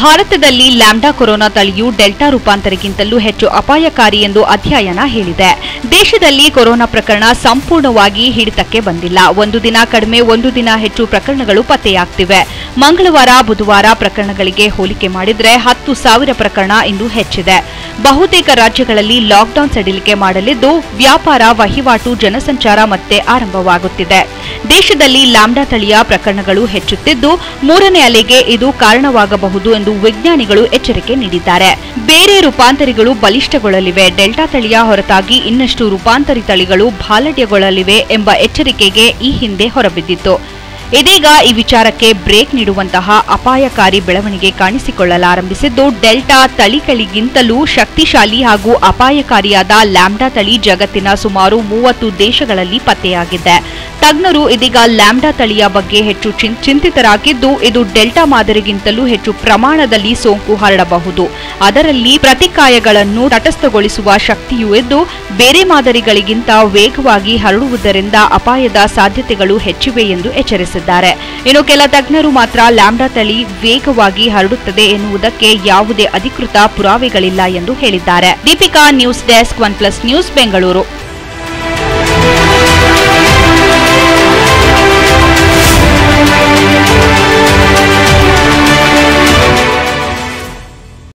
ಭಾರತದಲ್ಲಿ lambda corona ತಳಿಯು delta ರೂಪಾಂತರಿಗಿಂತಲೂ ಹೆಚ್ಚು ಅಪಾಯಕಾರಿ ಎಂದು ಅಧ್ಯಯನ ಹೇಳಿದೆ ದೇಶದಲ್ಲಿ ಕೊರೋನಾ ಪ್ರಕರಣ ಸಂಪೂರ್ಣವಾಗಿ ಹಿಡಿತಕ್ಕೆ ಬಂದಿಲ್ಲ ಒಂದು ದಿನ ಕಡಿಮೆ ಒಂದು ದಿನ ಹೆಚ್ಚು ಪ್ರಕರಣಗಳು ಪತ್ತೆಯಾಗ್ತಿವೆ ಮಂಗಳವಾರ ಬುಧವಾರ ಪ್ರಕರಣಗಳಿಗೆ ಹೋಲಿಕೆ ಮಾಡಿದ್ರೆ ಹತ್ತು ಸಾವಿರ ಪ್ರಕರಣ ಇಂದು ಹೆಚ್ಚಿದೆ ಬಹುತೇಕ ರಾಜ್ಯಗಳಲ್ಲಿ ಲಾಕ್ಡೌನ್ ಸಡಿಲಿಕೆ ಮಾಡಲಿದ್ದು ವ್ಯಾಪಾರ ವಹಿವಾಟು ಜನಸಂಚಾರ ಮತ್ತೆ ಆರಂಭವಾಗುತ್ತಿದೆ ದೇಶದಲ್ಲಿ ಲ್ಯಾಂಬ್ಡಾ ತಳಿಯ ಪ್ರಕರಣಗಳು ಹೆಚ್ಚುತ್ತಿದ್ದು ಮೂರನೇ ಅಲೆಗೆ ಇದು ಕಾರಣವಾಗಬಹುದು ಎಂದು ವಿಜ್ಞಾನಿಗಳು ಎಚ್ಚರಿಕೆ ನೀಡಿದ್ದಾರೆ ಬೇರೆ ರೂಪಾಂತರಿಗಳು ಬಲಿಷ್ಠಗೊಳ್ಳಲಿವೆ ಡೆಲ್ಟಾ ತಳಿಯ ಹೊರತಾಗಿ ಇನ್ನಷ್ಟು ರೂಪಾಂತರಿ ತಳಿಗಳು ಬಾಲಡ್ಯಗೊಳ್ಳಲಿವೆ ಎಂಬ ಎಚ್ಚರಿಕೆಗೆ ಈ ಹಿಂದೆ ಹೊರಬಿದ್ದಿತ್ತು ಇದೀಗ ಈ ವಿಚಾರಕ್ಕೆ ಬ್ರೇಕ್ ನೀಡುವಂತಹ ಅಪಾಯಕಾರಿ ಬೆಳವಣಿಗೆ ಕಾಣಿಸಿಕೊಳ್ಳಲಾರಂಭಿಸಿದ್ದು ಡೆಲ್ಟಾ ತಳಿಗಳಿಗಿಂತಲೂ ಶಕ್ತಿಶಾಲಿ ಹಾಗೂ ಅಪಾಯಕಾರಿಯಾದ ಲ್ಯಾಂಬ್ಡಾ ತಳಿ ಜಗತ್ತಿನ ಸುಮಾರು ಮೂವತ್ತು ದೇಶಗಳಲ್ಲಿ ಪತ್ತೆಯಾಗಿದೆ ತಜ್ಞರು ಇದೀಗ ಲ್ಯಾಂಬ್ಡಾ ತಳಿಯ ಬಗ್ಗೆ ಹೆಚ್ಚು ಚಿಂ- ಚಿಂತಿತರಾಗಿದ್ದು ಇದು ಡೆಲ್ಟಾ ಮಾದರಿಗಿಂತಲೂ ಹೆಚ್ಚು ಪ್ರಮಾಣದಲ್ಲಿ ಸೋಂಕು ಹರಡಬಹುದು ಅದರಲ್ಲಿ ಪ್ರತಿಕಾಯಗಳನ್ನು ತಟಸ್ಥಗೊಳಿಸುವ ಶಕ್ತಿಯೂ ಇದ್ದು ಬೇರೆ ಮಾದರಿಗಳಿಗಿಂತ ವೇಗವಾಗಿ ಹರಡುವುದರಿಂದ ಅಪಾಯದ ಸಾಧ್ಯತೆಗಳು ಹೆಚ್ಚಿವೆ ಎಂದು ಎಚ್ಚರಿಸಿದ್ದಾರೆ ಇನ್ನು ಕೆಲ ತಜ್ಞರು ಮಾತ್ರ ಲ್ಯಾಂಬ್ಡಾ ತಳಿ ವೇಗವಾಗಿ ಹರಡುತ್ತದೆ ಎನ್ನುವುದಕ್ಕೆ ಯಾವುದೇ ಅಧಿಕೃತ ಪುರಾವೆಗಳಿಲ್ಲ ಎಂದು ಹೇಳಿದ್ದಾರೆ Deepika news desk one plus news Bengaluru